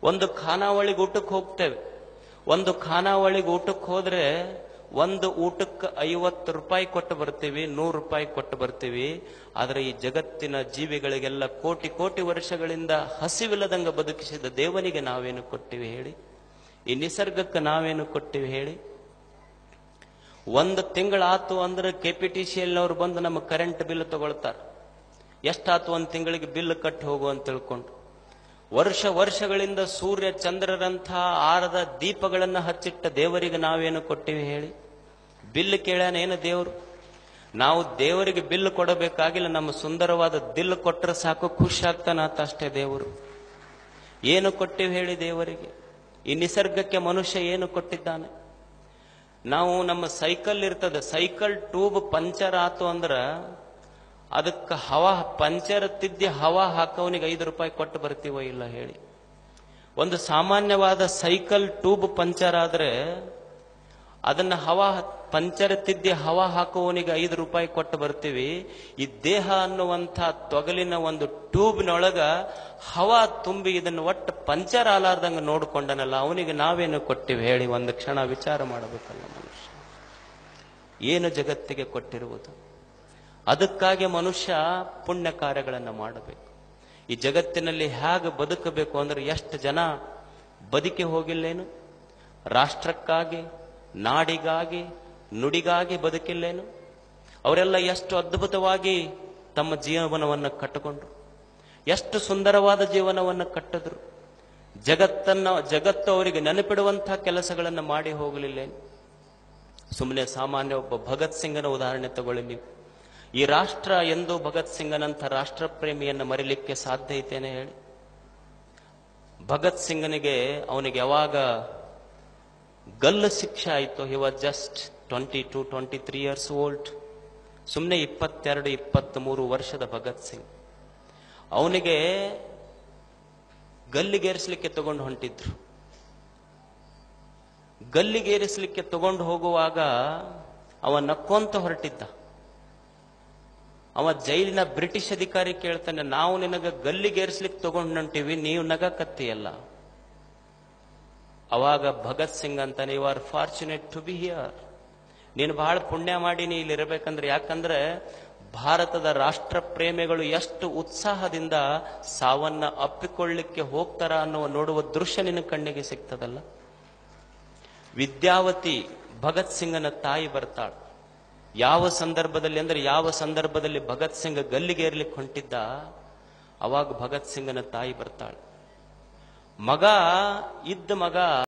ಒಂದು ಖಾನಾವಳಿಗೆ ಊಟಕ್ಕೆ ಹೋಗ್ತೇವೆ ಒಂದು ಖಾನಾವಳಿಗೆ ಊಟಕ್ಕೆ ಹೋದ್ರೆ ಒಂದು ಊಟಕ್ಕೆ ಐವತ್ತು ರೂಪಾಯಿ ಕೊಟ್ಟು ಬರ್ತೀವಿ ನೂರು ರೂಪಾಯಿ ಕೊಟ್ಟು ಬರ್ತೀವಿ ಆದರೆ ಈ ಜಗತ್ತಿನ ಜೀವಿಗಳಿಗೆಲ್ಲ ಕೋಟಿ ಕೋಟಿ ವರ್ಷಗಳಿಂದ ಹಸಿವಿಲ್ಲದಂಗ ಬದುಕಿಸಿದ ದೇವನಿಗೆ ನಾವೇನು ಕೊಟ್ಟಿವಿ ಹೇಳಿ ಈ ನಿಸರ್ಗಕ್ಕೆ ನಾವೇನು ಕೊಟ್ಟಿವಿ ಹೇಳಿ ಒಂದು ತಿಂಗಳಾತು ಅಂದ್ರೆ ಕೆ ಪಿ ಟಿ ಸಿ ಅವ್ರು ಬಂದು ನಮ್ಮ ಕರೆಂಟ್ ಬಿಲ್ ತಗೊಳ್ತಾರೆ ಎಷ್ಟಾತು ಒಂದು ತಿಂಗಳಿಗೆ ಬಿಲ್ ಕಟ್ಟಿ ಹೋಗು ಅಂತ ತಿಳ್ಕೊಂಡು ವರ್ಷ ವರ್ಷಗಳಿಂದ ಸೂರ್ಯ ಚಂದ್ರರಂಥ ಆರದ ದೀಪಗಳನ್ನ ಹಚ್ಚಿಟ್ಟ ದೇವರಿಗೆ ನಾವೇನು ಕೊಟ್ಟಿವಿ ಹೇಳಿ ಬಿಲ್ ಕೇಳ್ಯಾನ ಏನು ದೇವರು ನಾವು ದೇವರಿಗೆ ಬಿಲ್ ಕೊಡಬೇಕಾಗಿಲ್ಲ ನಮ್ಮ ಸುಂದರವಾದ ದಿಲ್ ಕೊಟ್ಟರೆ ಸಾಕು ಖುಷಿ ಆಗ್ತಾನಾತ ಅಷ್ಟೇ ದೇವರು ಏನು ಕೊಟ್ಟಿವಿ ಹೇಳಿ ದೇವರಿಗೆ ಈ ನಿಸರ್ಗಕ್ಕೆ ಮನುಷ್ಯ ಏನು ಕೊಟ್ಟಿದ್ದಾನೆ ನಾವು ನಮ್ಮ ಸೈಕಲ್ ಇರ್ತದೆ ಸೈಕಲ್ ಟ್ಯೂಬ್ ಪಂಚರ್ ಆತು ಅಂದ್ರ ಅದಕ್ಕೆ ಹವಾ ಪಂಚರ್ ತಿದ್ದಿ ಹವಾ ಹಾಕವನಿಗೆ ಐದು ರೂಪಾಯಿ ಕೊಟ್ಟು ಬರ್ತೀವೋ ಇಲ್ಲ ಹೇಳಿ ಒಂದು ಸಾಮಾನ್ಯವಾದ ಸೈಕಲ್ ಟ್ಯೂಬ್ ಪಂಚರ್ ಆದ್ರೆ ಅದನ್ನ ಹವಾ ಪಂಚರ್ ತಿದ್ದಿ ಹವಾ ಹಾಕುವವನಿಗೆ ಐದು ರೂಪಾಯಿ ಕೊಟ್ಟು ಬರ್ತೀವಿ ಈ ದೇಹ ಅನ್ನುವಂಥ ತೊಗಲಿನ ಒಂದು ಟ್ಯೂಬ್ನೊಳಗ ಹವಾ ತುಂಬಿ ಇದನ್ನು ಒಟ್ಟು ಪಂಚರ್ ಆಲಾರ್ದಂಗ ನೋಡ್ಕೊಂಡನಲ್ಲ ಅವನಿಗೆ ನಾವೇನು ಕೊಟ್ಟಿವಿ ಹೇಳಿ ಒಂದು ಕ್ಷಣ ವಿಚಾರ ಮಾಡಬೇಕಲ್ಲ ಮನುಷ್ಯ ಏನು ಜಗತ್ತಿಗೆ ಕೊಟ್ಟಿರುವುದು ಅದಕ್ಕಾಗಿ ಮನುಷ್ಯ ಪುಣ್ಯ ಕಾರ್ಯಗಳನ್ನು ಮಾಡಬೇಕು ಈ ಜಗತ್ತಿನಲ್ಲಿ ಹೇಗೆ ಬದುಕಬೇಕು ಅಂದ್ರೆ ಎಷ್ಟು ಜನ ಬದುಕಿ ಹೋಗಿಲ್ಲೇನು ರಾಷ್ಟ್ರಕ್ಕಾಗಿ ನಾಡಿಗಾಗಿ ನುಡಿಗಾಗಿ ಬದುಕಿಲ್ಲೇನು ಅವರೆಲ್ಲ ಎಷ್ಟು ಅದ್ಭುತವಾಗಿ ತಮ್ಮ ಜೀವನವನ್ನು ಕಟ್ಟಿಕೊಂಡ್ರು ಎಷ್ಟು ಸುಂದರವಾದ ಜೀವನವನ್ನು ಕಟ್ಟಿದ್ರು ಜಗತ್ತನ್ನ ಜಗತ್ತು ಅವರಿಗೆ ನೆನಪಿಡುವಂತಹ ಕೆಲಸಗಳನ್ನು ಮಾಡಿ ಹೋಗಲಿಲ್ಲೇನು ಸುಮ್ಮನೆ ಸಾಮಾನ್ಯ ಒಬ್ಬ ಭಗತ್ ಸಿಂಗನ ಉದಾಹರಣೆ ತಗೊಳ್ಳಿ ನೀವು ಈ ರಾಷ್ಟ್ರ ಎಂದು ಭಗತ್ ಸಿಂಗನಂಥ ರಾಷ್ಟ್ರ ಪ್ರೇಮಿಯನ್ನು ಮರಿಲಿಕ್ಕೆ ಸಾಧ್ಯ ಐತೇನೆ ಹೇಳಿ ಭಗತ್ ಸಿಂಗನಿಗೆ ಅವನಿಗೆ ಯಾವಾಗ ಗಲ್ಲು ಶಿಕ್ಷೆ ಆಯಿತು he was just twenty two twenty three years old ಸುಮ್ಮನೆ ಇಪ್ಪತ್ತೆರಡು ಇಪ್ಪತ್ತ್ ಮೂರು ವರ್ಷದ ಭಗತ್ ಸಿಂಗ್ ಅವನಿಗೆ ಗಲ್ಲಿಗೇರಿಸಲಿಕ್ಕೆ ತಗೊಂಡು ಹೊಂಟಿದ್ರು ಗಲ್ಲಿಗೇರಿಸಲಿಕ್ಕೆ ತಗೊಂಡು ಹೋಗುವಾಗ ಅವ ನಕ್ಕೊಂತ ಹೊರಟಿದ್ದ ಅವ ಜೈಲಿನ ಬ್ರಿಟಿಷ್ ಅಧಿಕಾರಿ ಕೇಳ್ತಾನೆ ನಾವು ನಿನಗ ಗಲ್ಲಿಗೇರಿಸ್ಲಿಕ್ಕೆ ತಗೊಂಡು ಹೊಂಟಿವಿ ನೀವು ನಗಕತ್ತೀಯಲ್ಲ ಅವಾಗ ಭಗತ್ ಸಿಂಗ್ ಅಂತಾನೆ you are fortunate to be here ನೀನು ಬಹಳ ಪುಣ್ಯ ಮಾಡಿ ನೀ ಇಲ್ಲಿ ಇರಬೇಕಂದ್ರೆ ಯಾಕಂದ್ರೆ ಭಾರತದ ರಾಷ್ಟ್ರ ಪ್ರೇಮಿಗಳು ಎಷ್ಟು ಉತ್ಸಾಹದಿಂದ ಸಾವನ್ನ ಅಪ್ಪಿಕೊಳ್ಳಿಕ್ಕೆ ಹೋಗ್ತಾರ ಅನ್ನುವ ನೋಡುವ ದೃಶ್ಯ ನಿನ್ನ ಕಣ್ಣಿಗೆ ಸಿಗ್ತದಲ್ಲ ವಿದ್ಯಾವತಿ ಭಗತ್ ಸಿಂಗನ ತಾಯಿ ಬರ್ತಾಳ ಯಾವ ಸಂದರ್ಭದಲ್ಲಿ ಅಂದ್ರೆ ಯಾವ ಸಂದರ್ಭದಲ್ಲಿ ಭಗತ್ ಸಿಂಗ್ ಗಲ್ಲಿಗೇರ್ಲಿಕ್ಕೆ ಹೊಂಟಿದ್ದ ಅವಾಗ ಭಗತ್ ಸಿಂಗನ ತಾಯಿ ಬರ್ತಾಳೆ ಮಗ ಇದ್ದ ಮಗ